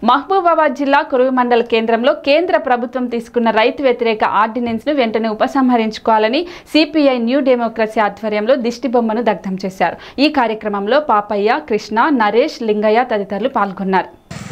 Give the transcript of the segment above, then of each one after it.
మహబూబాబాద్ జిల్లా కురువి మండల కేంద్రంలో కేంద్ర ప్రభుత్వం తీసుకున్న రైతు వ్యతిరేక ఆర్డినెన్స్ ను వెంటనే ఉపసంహరించుకోవాలని సిపిఐ న్యూ డెమోక్రసీ ఆధ్వర్యంలో దిష్టి బొమ్మను దగ్ధం చేశారు ఈ కార్యక్రమంలో పాపయ్య కృష్ణ నరేష్ లింగయ్య తదితరులు పాల్గొన్నారు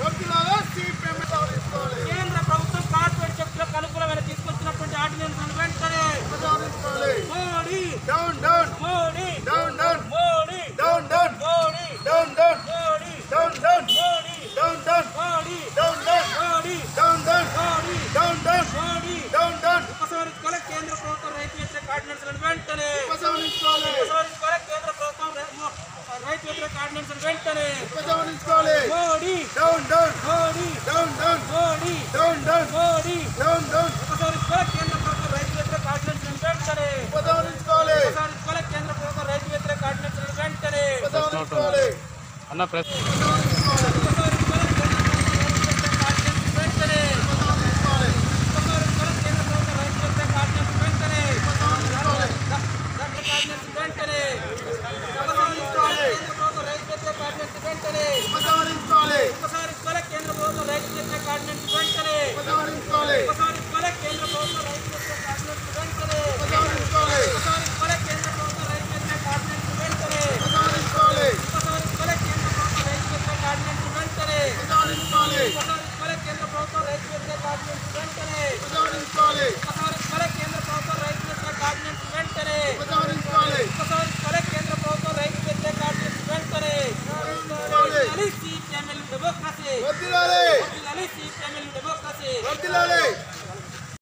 కేంద్ర ప్రభుత్వం కార్పొరేట్ శక్తులకు అనుకూలమైన తీసుకొచ్చినటువంటి ఆర్డినెన్స్ వెంటనే Modi Down, down, Modi down, down, Modi down, down, Modi down, down, Modi down, down, Modi down, down, Modi down, down, Modi down, down, Modi down, down, Modi down, down. ఉపసంహరించుకోవాలి కేంద్ర ప్రభుత్వం రైతు వ్యతిరేక ఆర్డినెన్స్ వెంటనే ఉపసంహరించుకోవాలి ఉపసంహరించుకోవాలి కేంద్ర ప్రభుత్వం రై- మో- రైతు వ్యతిరేక ఆర్డినెన్స్ వెంటనే ఉపసంహరించుకోవాలి Modi down, down, Modi down, down, Modi down, down, Modi down, down. ఉపసంహరించుకోవాలి కేంద్ర ప్రభుత్వం రైతు వ్యతిరేక ఆర్డినెన్స్ వెంటనే ఉపసంహరించుకోవాలి ఉపసంహరించుకోవాలి కేంద్ర ప్రభుత్వం రైతు వ్యతిరేక ఆర్డినెన్స్ వెంటనే ఉపసంహరించుకోవాలి అన్న ప్రెస్ ఉపసంహరించుకోవాలి